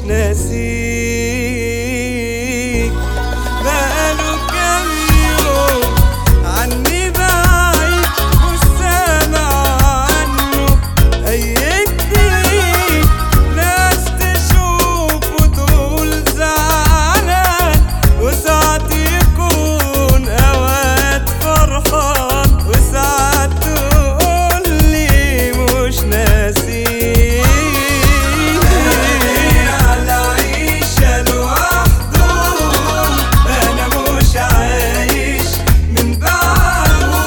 ناسيك بقاله كام يوم عني بعيد مش سامع عنه أي جديد ناس تشوفه تقول زعلان وساعات يكون أوقات فرحان وساعات تقولي مش ناسيك على عيشة لوحده أنا مش عايش من بعده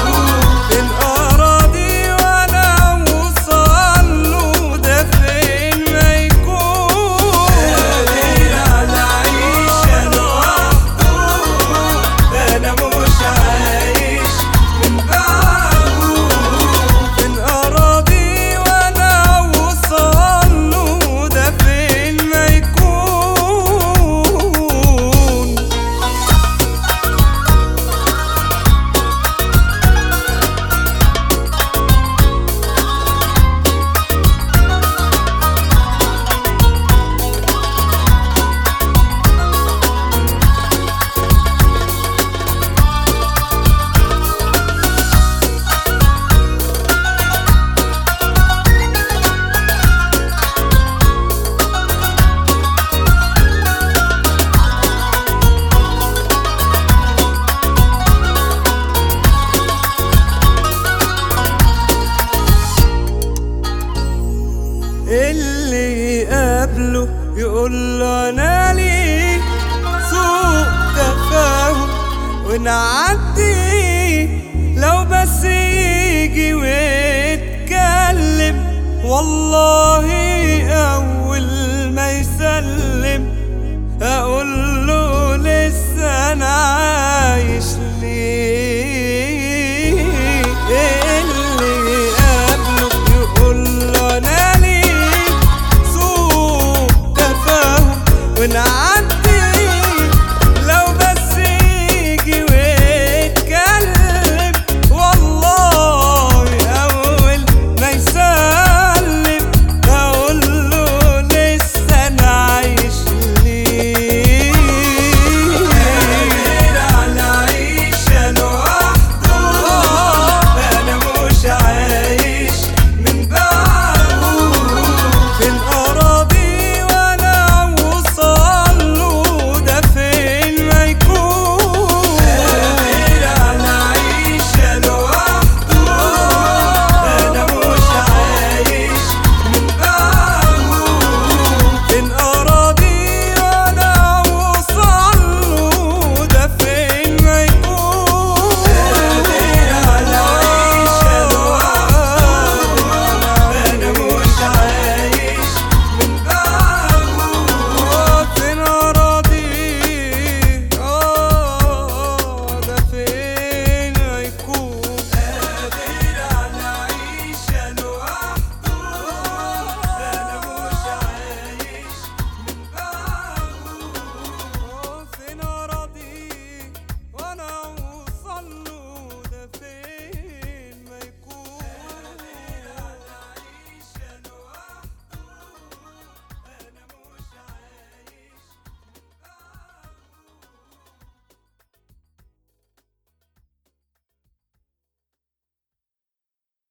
الأراضي وأنا أوصل له ده فين ما يكون قادر على عيشة لوحده أنا مش عايش من بعده الأراضي وأنا أوصل له ده فين ما يكون اللي يقابله يقول له انا ليك سوء تفاهم ونعدي لو بس يجي ويتكلم والله أول